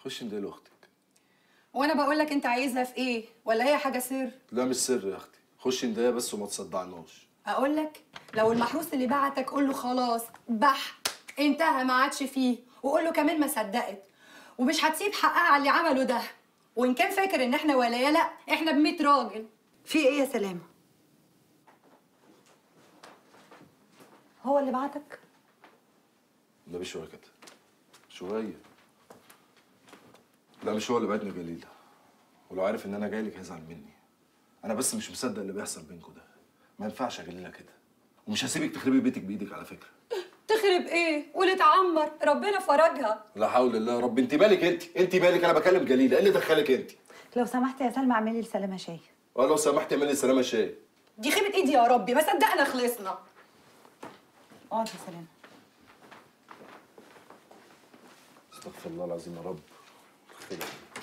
خش ندعي لاختك وانا بقول لك انت عايزها في ايه ولا هي حاجه سر لا مش سر يا اختي خش ندعيها بس وما تصدعناش اقول لك لو المحروس اللي بعتك قول له خلاص بح انتهى ما عادش فيه وقول له كمان ما صدقت ومش هتسيب حقها على اللي عمله ده وان كان فاكر ان احنا ولايا لا احنا ب 100 راجل في ايه يا سلامه هو اللي بعتك ده شويه كده شويه لا مش هو اللي بعتني جليل ولو عارف ان انا جاي لك هيزعل مني انا بس مش مصدق اللي بيحصل بينكم ده ما ينفعش يا جليله كده ومش هسيبك تخربي بيتك بايدك على فكره تخرب ايه ولتعمر ربنا فرجها لا حول الله يا رب انت مالك انت انت مالك انا بكلم جليله ايه اللي دخلك انت لو سمحت يا سلمى اعملي لسلامه شاي ولو سمحت اعملي سلامه شاي دي خيبه ايدي يا ربي ما صدقنا خلصنا اقعد يا سلامه استغفر الله العظيم يا رب خير.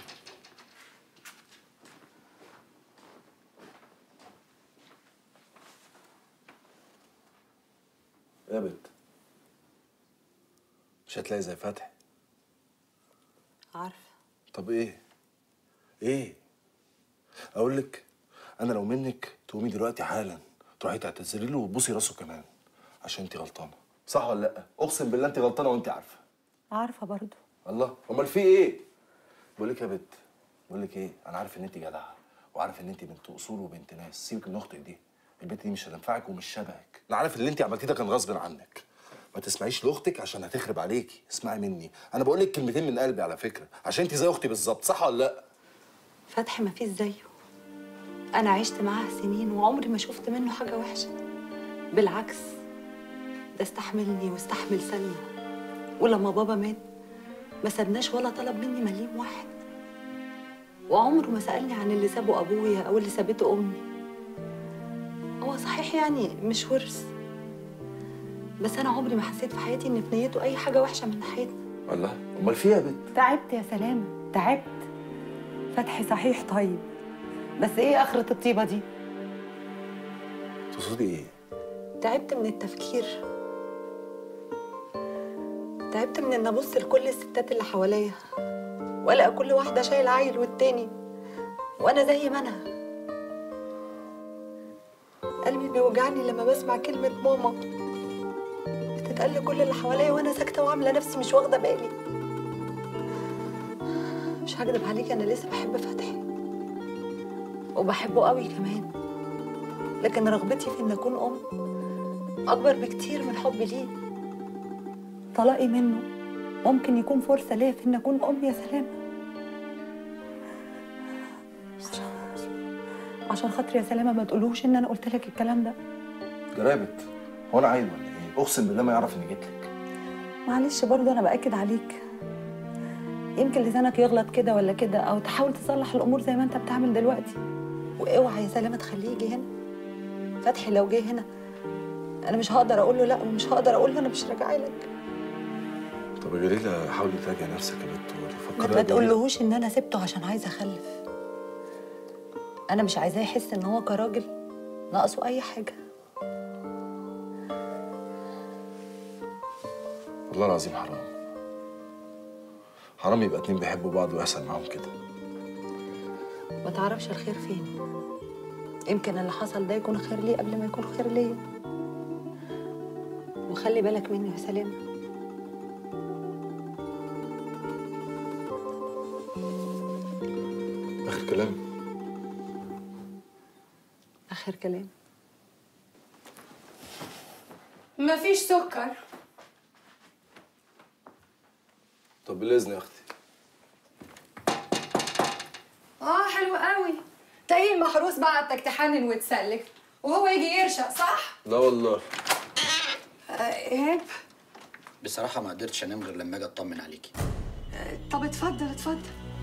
يا بنت مش هتلاقي زي فتحي عارفه طب ايه ايه اقول لك انا لو منك تقومي دلوقتي حالا تروحي تعتذري له وتبوسي راسه كمان عشان انت غلطانه صح ولا لا اقسم بالله انت غلطانه وانت عارفه عارفه برضو الله امال في ايه بقول لك يا بنت بقول لك ايه انا عارف ان انت جدعه وعارف ان انت بنت اصول وبنت ناس سيبك من اختك دي البنت دي مش هتنفعك ومش شبهك انا عارف اللي انت عملتيه ده كان غصب عنك ما تسمعيش لاختك عشان هتخرب عليكي اسمعي مني انا بقول لك كلمتين من قلبي على فكره عشان انت زي اختي بالظبط صح ولا لا فتحي ما فيش زيه انا عشت معاه سنين وعمري ما شفت منه حاجه وحشه بالعكس ده استحملني واستحمل سلمى ولما بابا مات ما سابناش ولا طلب مني مليم واحد وعمره ما سألني عن اللي سابه أبويا أو اللي سابته أمي هو صحيح يعني مش ورث بس أنا عمري ما حسيت في حياتي إن في نيته أي حاجة وحشة من ناحيتنا الله امال في إيه يا بنت تعبت يا سلامة تعبت فتحي صحيح طيب بس ايه اخرة الطيبة دي؟ تقصدي ايه تعبت من التفكير تعبت من ان ابص لكل الستات اللي حواليا والاقي كل واحدة شايلة عيل والتاني وانا زي ما انا قلبي بيوجعني لما بسمع كلمة ماما بتتقال لكل اللي حواليا وانا ساكتة وعاملة نفسي مش واخدة بالي مش هكدب عليك انا لسه بحب فتحي وبحبه قوي كمان لكن رغبتي في ان اكون ام اكبر بكتير من حبي ليه طلاقي منه ممكن يكون فرصه ليا في ان اكون ام يا سلام عشان خاطري يا سلامه ما تقولوش ان انا قلت لك الكلام ده جرابت هو انا عيل ولا ايه اقسم بالله ما يعرف اني جيت لك معلش برضه انا باكد عليك يمكن لسانك يغلط كده ولا كده او تحاول تصلح الامور زي ما انت بتعمل دلوقتي واوعى يا سلامه تخليه يجي هنا فتحي لو جه هنا انا مش هقدر اقول له لا ومش هقدر اقول له انا مش راجعه لك طب يا جليله حاولي تراجعي نفسك يا بنت ما, وفكري ما تقولهوش ان انا سبته عشان عايزه اخلف انا مش عايزاه يحس ان هو كراجل ناقصه اي حاجه والله العظيم حرام حرام يبقى اتنين بيحبوا بعض ويحصل معاهم كده ما تعرفش الخير فين يمكن اللي حصل ده يكون خير ليه قبل ما يكون خير ليا وخلي بالك مني يا سلام اخر كلام اخر كلام مفيش سكر طب بالاذن يا اختي اه حلو قوي تلاقيه المحروس بعتك تحنن وتسلك وهو يجي يرشق صح؟ لا والله آه ايهاب بصراحة ما قدرتش انام غير لما اجي اطمن عليكي آه طب اتفضل اتفضل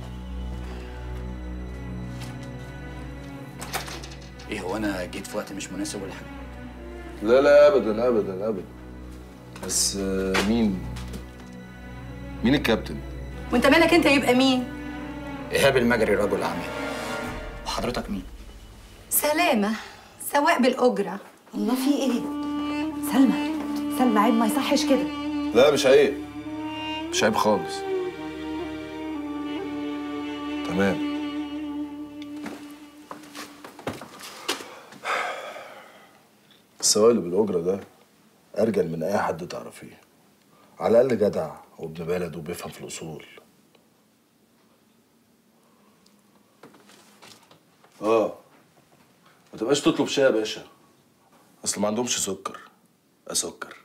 ايه هو انا جيت في وقت مش مناسب ولا حاجة لا لا ابدا ابدا ابدا بس آه، مين مين الكابتن وانت مالك انت يبقى مين؟ ايهاب المجري رجل اعمال وحضرتك مين؟ سلامة سواق بالأجرة الله في ايه سلمى سلمى عيب ما يصحش كده لا مش عيب مش عيب خالص تمام السواق اللي بالأجرة ده أرجل من أي حد تعرفيه على الأقل جدع وابن بلد وبيفهم في الأصول اه ما تبقاش تطلب شاي يا باشا اصل ما عندهمش سكر اسكر